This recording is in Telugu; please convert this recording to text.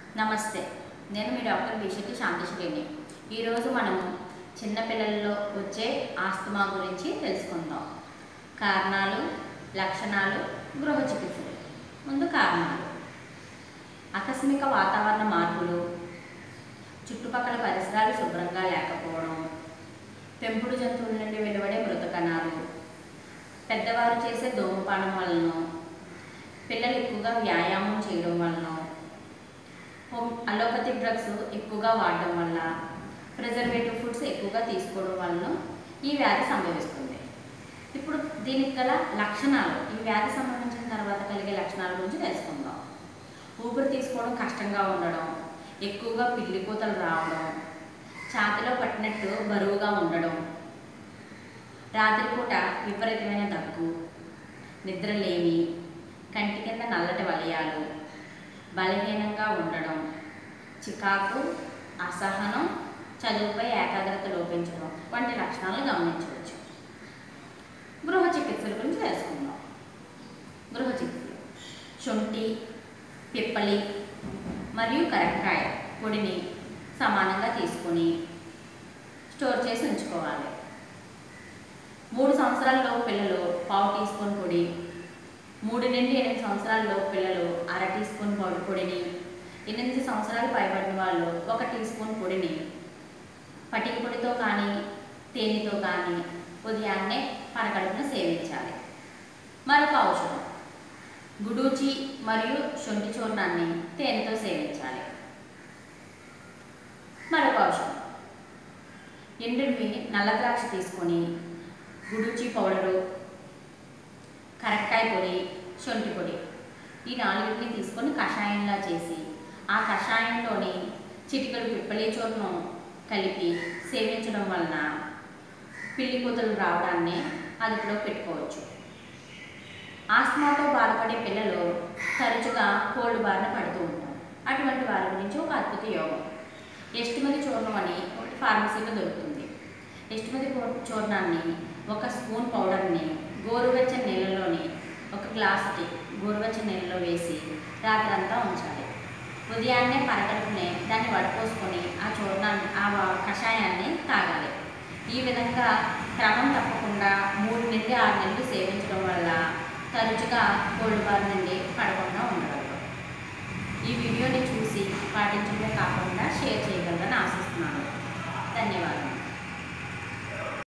నమస్తే నేను మీ డాక్టర్ బిషెట్టి శాంతిశ్రీని ఈరోజు మనము చిన్నపిల్లల్లో వచ్చే ఆస్తమా గురించి తెలుసుకుందాం కారణాలు లక్షణాలు గృహ చికిత్సలు ముందు కారణాలు ఆకస్మిక వాతావరణ మార్పులు చుట్టుపక్కల పరిసరాలు శుభ్రంగా లేకపోవడం పెంపుడు జంతువుల నుండి వెలువడే మృత కణాలు పెద్దవారు చేసే ధూమపానం వలన పిల్లలు ఎక్కువగా వ్యాయామం చేయడం వలన హోమ్ అలోపతిక్ డ్రగ్స్ ఎక్కువగా వాడడం వల్ల ప్రిజర్వేటివ్ ఫుడ్స్ ఎక్కువగా తీసుకోవడం వలన ఈ వ్యాధి సంభవిస్తుంది ఇప్పుడు దీనికి గల లక్షణాలు ఈ వ్యాధి సంబంధించిన తర్వాత కలిగే లక్షణాల గురించి తెలుసుకుందాం ఊపిరి తీసుకోవడం కష్టంగా ఉండడం ఎక్కువగా పిల్లి కూతలు రావడం ఛాతిలో పట్టినట్టు బరువుగా ఉండడం రాత్రిపూట విపరీతమైన దగ్గు నిద్రలేమి కంటి కింద నల్లటి వలయాలు బలహీనంగా ఉండడం చికాకు అసహనం చదువుపై ఏకాగ్రత లోపించడం వంటి లక్షణాలను గమనించవచ్చు గృహ చికిత్సల గురించి తెలుసుకుందాం గృహ చికిత్సలు శొంఠి పిప్పలి మరియు కరక్కాయ పొడిని సమానంగా తీసుకొని స్టోర్ చేసి ఉంచుకోవాలి మూడు సంవత్సరాల్లో పిల్లలు పావు టీ స్పూన్ పొడి మూడు నుండి ఎనిమిది సంవత్సరాల్లో పిల్లలు అర టీ స్పూన్ పొడి పొడిని ఎనిమిది సంవత్సరాలు పైబడిన వాళ్ళు ఒక టీ స్పూన్ పొడిని పటిక పొడితో కానీ తేనెతో కానీ ఉదయాన్నే పరకడుపున సేవించాలి మరొక ఔషధం గుడూచి మరియు శొంఠి చూర్ణాన్ని తేనెతో సేవించాలి మరొక ఔషధం ఎండువి నల్ల ద్రాక్ష తీసుకొని గుడుచి పౌడరు కరక్కాయ పొడి శొంఠి పొడి ఈ నాలుగింటిని తీసుకొని కషాయంలా చేసి ఆ కషాయంలోని చిటికలు పిప్పలి చూర్ణం కలిపి సేవించడం వలన పిల్లి కూతులు రావడాన్ని అదుపులో పెట్టుకోవచ్చు ఆస్మాతో బాధపడే పిల్లలు తరచుగా కోల్డ్ బారిన పడుతూ ఉంటారు అటువంటి వారి గురించి ఒక అద్భుత యోగం ఎస్టిమది చూర్ణం అని ఒకటి ఫార్మసీలో దొరుకుతుంది ఎస్టిమది చూర్ణాన్ని ఒక స్పూన్ పౌడర్ని గోరువెచ్చని నీళ్ళలోని ఒక గ్లాసుకి గోరువెచ్చని నీళ్ళలో వేసి రాత్రంతా ఉంచాలి ఉదయాన్నే పరకడుపునే దాన్ని వడపోసుకొని ఆ చూర్ణాన్ని ఆ వ- కషాయాన్ని తాగాలి ఈ విధంగా క్రమం తప్పకుండా మూడు నుండి ఆరు నెలలు సేవించడం వల్ల తరచుగా కోల్డ్ బార్ నుండి పడకుండా ఉండగలరు ఈ వీడియోని చూసి పాటించడమే కాకుండా షేర్ చేయగలరని ఆశిస్తున్నాను ధన్యవాదాలు